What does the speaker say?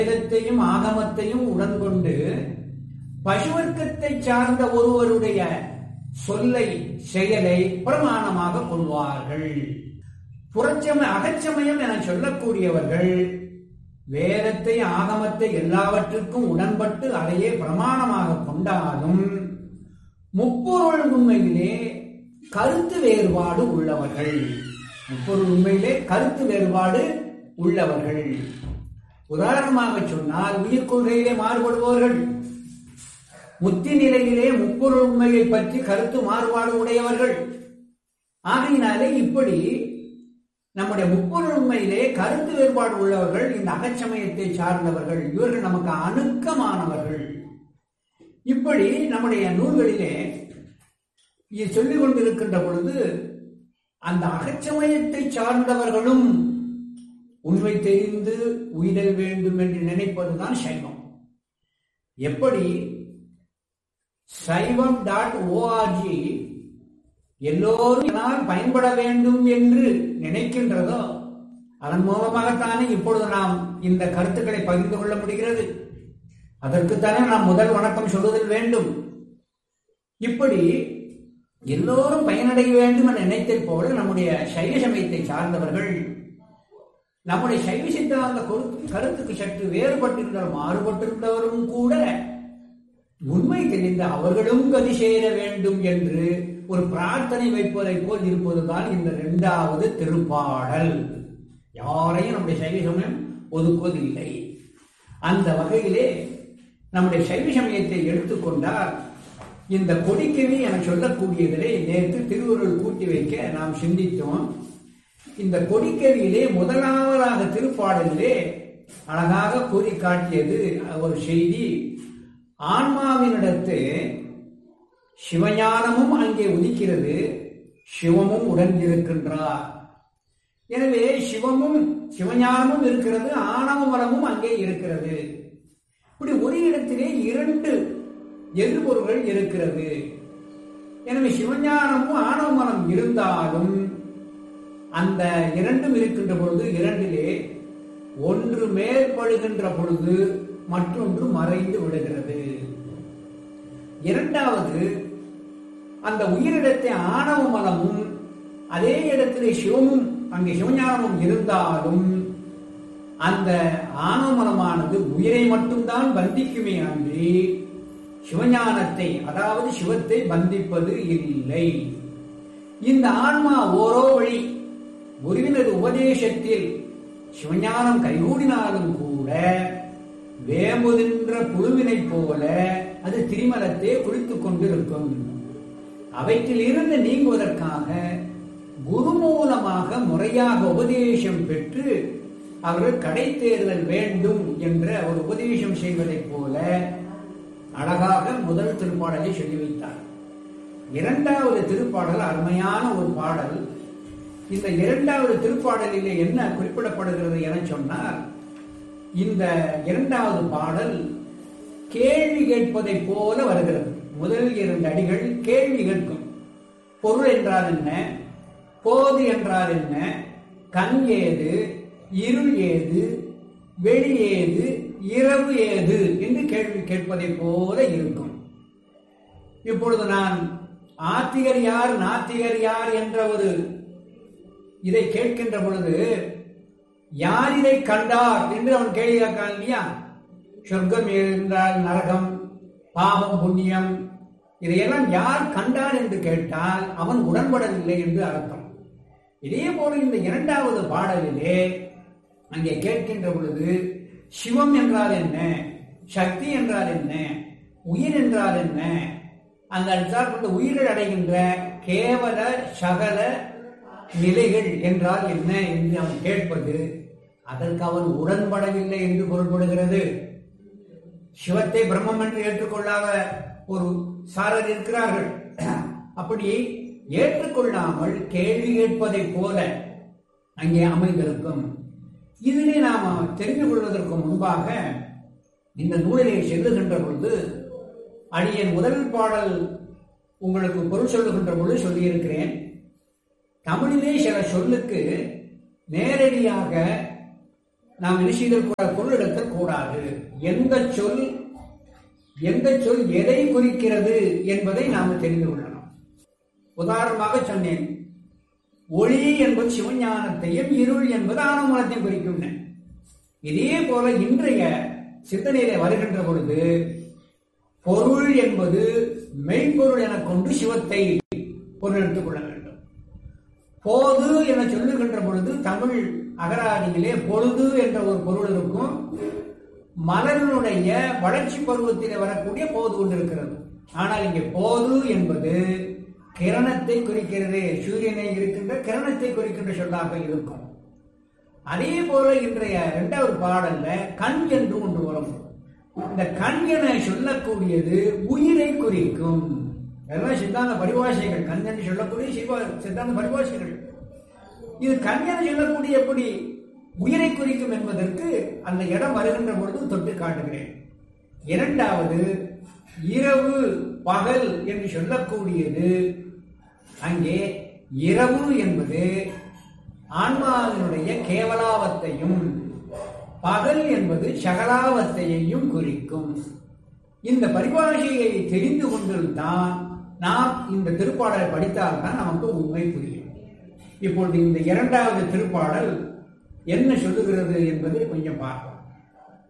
வேதத்தையும் ஆகமத்தையும் உடன்கொண்டு பசுவர்க்கத்தை சார்ந்த ஒருவருடைய சொல்லை செயலை பிரமாணமாக கொள்வார்கள் புறச்சம அகச்சமயம் என சொல்லக்கூடியவர்கள் வேதத்தை ஆகமத்தை எல்லாவற்றுக்கும் உடன்பட்டு அதையே பிரமாணமாக கொண்டாலும் முப்பொருள் உண்மையிலே கருத்து வேறுபாடு உள்ளவர்கள் முப்பொருள் உண்மையிலே கருத்து வேறுபாடு உள்ளவர்கள் உதாரணமாக சொன்னால் உயிர் கொள்கையிலே மாறுபடுபவர்கள் முத்தி நிலையிலே முப்பொருள் உண்மையை பற்றி கருத்து மாறுபாடு உடையவர்கள் ஆகையினாலே இப்படி நம்முடைய முப்பொருள் உண்மையிலே கருத்து வேறுபாடு உள்ளவர்கள் இந்த அகச்சமயத்தை சார்ந்தவர்கள் இவர்கள் நமக்கு அணுக்கமானவர்கள் இப்படி நம்முடைய நூல்களிலே இது சொல்லிக் கொண்டிருக்கின்ற பொழுது அந்த அகச்சமயத்தை சார்ந்தவர்களும் உண்மை தெரிந்து உயிரல் வேண்டும் என்று நினைப்பதுதான் சைவம் எப்படி சைவம் டாட் ஓஆர்ஜி எல்லோரும் இதனால் பயன்பட வேண்டும் என்று நினைக்கின்றதோ அதன் மூலமாகத்தானே இப்பொழுது நாம் இந்த கருத்துக்களை பகிர்ந்து கொள்ள முடிகிறது அதற்குத்தானே நாம் முதல் வணக்கம் சொல்வதில் வேண்டும் இப்படி எல்லோரும் பயனடைய வேண்டும் என நினைத்தது போல நம்முடைய சைவ சமயத்தை சார்ந்தவர்கள் நம்முடைய சைவ சித்தாந்த கருத்து கருத்துக்கு சற்று வேறுபட்டிருந்தாலும் மாறுபட்டிருந்தவரும் கூட உண்மை தெரிந்த அவர்களும் கதி சேர வேண்டும் என்று ஒரு பிரார்த்தனை வைப்பதை போல் இருப்பதுதான் இந்த இரண்டாவது திருப்பாடல் யாரையும் நம்முடைய சைவ சமயம் ஒதுக்குவதில்லை அந்த வகையிலே நம்முடைய சைவ சமயத்தை எடுத்துக்கொண்டால் இந்த கொடிக்கவி என சொல்லக்கூடியதிலே நேற்று திருவுருள் கூட்டி வைக்க நாம் சிந்தித்தோம் இந்த கொடிக்கவியிலே முதலாவதாக திருப்பாடலிலே அழகாக கூறி காட்டியது ஒரு செய்தி ஆன்மாவினிடத்து சிவஞானமும் அங்கே உதிக்கிறது சிவமும் உடன் இருக்கின்றார் எனவே சிவமும் சிவஞானமும் இருக்கிறது ஆணவ மலமும் அங்கே இருக்கிறது இப்படி ஒரு இடத்திலே இரண்டு எதிர்பொருள்கள் இருக்கிறது எனவே சிவஞானமும் ஆணவ மலம் இருந்தாலும் அந்த இரண்டும் இருக்கின்ற பொழுது இரண்டிலே ஒன்று மேற்படுகின்ற பொழுது மற்றொன்று மறைந்து விடுகிறது இரண்டாவது அந்த உயிரிடத்தை ஆணவ மலமும் அதே இடத்திலே சிவமும் அங்கே சிவஞானமும் இருந்தாலும் அந்த ஆணவ மலமானது உயிரை மட்டும்தான் பந்திக்குமே அன்றி சிவஞானத்தை அதாவது சிவத்தை பந்திப்பது இல்லை இந்த ஆன்மா ஓரோ வழி குருவினது உபதேசத்தில் சிவஞானம் கைகூடினாலும் கூட வேம்புகின்ற புழுவினைப் போல அது திரிமலத்தை குளித்துக் கொண்டிருக்கும் அவற்றில் இருந்து நீங்குவதற்காக குரு மூலமாக முறையாக உபதேசம் பெற்று அவர்கள் கடை தேர்தல் வேண்டும் என்ற ஒரு உபதேசம் செய்வதைப் போல அழகாக முதல் திருப்பாடலை சொல்லி வைத்தார் இரண்டாவது திருப்பாடல் அருமையான ஒரு பாடல் இந்த இரண்டாவது திருப்பாடலிலே என்ன குறிப்பிடப்படுகிறது என சொன்னால் இந்த இரண்டாவது பாடல் கேள்வி கேட்பதை போல வருகிறது முதல் இரண்டு அடிகள் கேள்வி கேட்கும் பொருள் என்றால் என்ன போது என்றால் என்ன கண் ஏது இருள் ஏது வெளி ஏது இரவு ஏது என்று கேள்வி கேட்பதை போல இருக்கும் இப்பொழுது நான் ஆத்திகர் யார் நாத்திகர் யார் என்ற ஒரு இதை கேட்கின்ற பொழுது யார் இதை கண்டார் என்று அவன் கேள்வி கேட்கான் இல்லையா சொர்க்கம் இருந்தால் நரகம் பாவம் புண்ணியம் இதையெல்லாம் யார் கண்டார் என்று கேட்டால் அவன் உடன்படவில்லை என்று அர்த்தம் இதே போல இந்த இரண்டாவது பாடலிலே அங்கே கேட்கின்ற பொழுது சிவம் என்றால் என்ன சக்தி என்றால் என்ன உயிர் என்றால் என்ன அந்த அடுத்தாற்பட்ட உயிர்கள் அடைகின்ற கேவல சகல நிலைகள் என்றால் என்ன என்று அவன் கேட்பது அதற்கு அவன் உடன்படவில்லை என்று பொருள்படுகிறது சிவத்தை பிரம்மம் என்று ஏற்றுக்கொள்ளாத ஒரு சாரர் இருக்கிறார்கள் அப்படி ஏற்றுக்கொள்ளாமல் கேள்வி கேட்பதைப் போல அங்கே அமைந்திருக்கும் இதிலே நாம் தெரிந்து கொள்வதற்கு முன்பாக இந்த நூலிலே செல்லுகின்ற பொழுது அடியன் முதல் பாடல் உங்களுக்கு பொருள் சொல்லுகின்ற பொழுது சொல்லியிருக்கிறேன் தமிழிலே சில சொல்லுக்கு நேரடியாக நாம் என்ன செய்தல் கூடாது பொருள் எடுத்தல் கூடாது எந்த சொல் எந்த சொல் எதை குறிக்கிறது என்பதை நாம் தெரிந்து கொள்ளணும் உதாரணமாக சொன்னேன் ஒளி என்பது சிவஞானத்தையும் இருள் என்பது ஆனமூலத்தையும் குறிக்கும் இதே போல இன்றைய சிந்தனையில வருகின்ற பொழுது பொருள் என்பது மெய்ப்பொருள் என கொண்டு சிவத்தை பொருள் எடுத்துக் கொள்ள வேண்டும் போது என சொல்லுகின்ற பொழுது தமிழ் அகராதியிலே பொழுது என்ற ஒரு பொருள் இருக்கும் மலரினுடைய வளர்ச்சி பருவத்திலே வரக்கூடிய போது கொண்டிருக்கிறது ஆனால் இங்கே போது என்பது கிரணத்தை குறிக்கிறது சூரியனை இருக்கின்ற கிரணத்தை குறிக்கின்ற சொல்லாக இருக்கும் அதே போல இன்றைய இரண்டாவது பாடல்ல கண் என்று ஒன்று வரும் இந்த கண் என சொல்லக்கூடியது உயிரை குறிக்கும் அதெல்லாம் சித்தாந்த பரிபாஷைகள் கண் என்று சொல்லக்கூடிய சிவ சித்தாந்த பரிபாஷைகள் இது கண் என சொல்லக்கூடிய எப்படி உயிரை குறிக்கும் என்பதற்கு அந்த இடம் வருகின்ற பொழுது தொட்டு காட்டுகிறேன் இரண்டாவது இரவு பகல் என்று சொல்லக்கூடியது அங்கே இரவு என்பது ஆன்மாவினுடைய கேவலாவத்தையும் பகல் என்பது சகலாவத்தையையும் குறிக்கும் இந்த பரிபாஷையை தெரிந்து கொண்டிருந்தான் நாம் இந்த திருப்பாடலை படித்தால்தான் நமக்கு உண்மை புரியும் இப்பொழுது இந்த இரண்டாவது திருப்பாடல் என்ன சொல்லுகிறது என்பதை கொஞ்சம் பார்ப்போம்